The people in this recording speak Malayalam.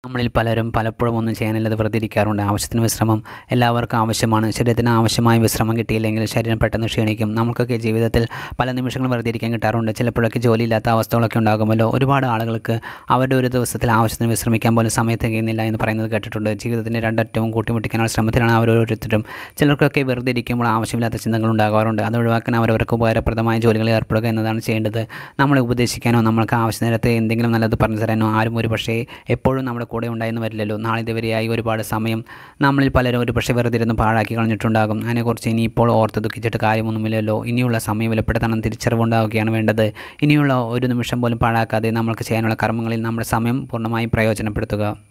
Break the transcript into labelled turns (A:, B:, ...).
A: നമ്മളിൽ പലരും പലപ്പോഴും ഒന്നും ചെയ്യാനില്ലാതെ വെറുതെ ഇരിക്കാറുണ്ട് ആവശ്യത്തിന് വിശ്രമം എല്ലാവർക്കും ആവശ്യമാണ് ശരീരത്തിന് ആവശ്യമായ വിശ്രമം കിട്ടിയില്ലെങ്കിൽ ശരീരം പെട്ടെന്ന് ക്ഷീണിക്കും നമുക്കൊക്കെ ജീവിതത്തിൽ പല നിമിഷങ്ങളും വെറുതെ ഇരിക്കാൻ കിട്ടാറുണ്ട് ചിലപ്പോഴൊക്കെ ജോലിയില്ലാത്ത അവസ്ഥകളൊക്കെ ഉണ്ടാകുമല്ലോ ഒരുപാട് ആളുകൾക്ക് അവരുടെ ഒരു ദിവസത്തിൽ ആവശ്യത്തിന് വിശ്രമിക്കാൻ പോലും സമയം തികയുന്നില്ല എന്ന് പറയുന്നത് കേട്ടിട്ടുണ്ട് ജീവിതത്തിൻ്റെ രണ്ടറ്റവും കൂട്ടിമുട്ടിക്കാനുള്ള ശ്രമത്തിലാണ് അവരോരോരുത്തരും ചിലർക്കൊക്കെ വെറുതെ ഇരിക്കുമ്പോൾ ആവശ്യമില്ലാത്ത ചിന്തകൾ ഉണ്ടാകാറുണ്ട് അത് ഒഴിവാക്കാൻ അവരവർക്ക് ഉപകാരപ്രദമായ ജോലികളിൽ ഏർപ്പെടുക എന്നതാണ് ചെയ്യേണ്ടത് നമ്മളെ ഉപദേശിക്കാനോ നമ്മൾക്ക് ആവശ്യ നേരത്തെ എന്തെങ്കിലും നല്ലത് പറഞ്ഞു തരാനോ ആരും ഒരു പക്ഷേ എപ്പോഴും നമ്മുടെ കൂടെ ഉണ്ടായെന്ന് വരില്ലല്ലോ നാളെ ഇതുവരെയായി ഒരുപാട് സമയം നമ്മളിൽ പലരും ഒരു പക്ഷേ വെറുതെ ഇരുന്ന് പാഴാക്കി കളഞ്ഞിട്ടുണ്ടാകും അതിനെക്കുറിച്ച് ഇനിയിപ്പോൾ ഓർത്ത് ദുഃഖിച്ചിട്ട് കാര്യമൊന്നുമില്ലല്ലോ ഇനിയുള്ള സമയം വിലപ്പെടുത്തണം തിരിച്ചറിവുണ്ടാവുകയാണ് വേണ്ടത് ഇനിയുള്ള ഒരു നിമിഷം പോലും പാഴാക്കാതെ നമ്മൾക്ക് ചെയ്യാനുള്ള കർമ്മങ്ങളിൽ നമ്മുടെ സമയം പൂർണ്ണമായും പ്രയോജനപ്പെടുത്തുക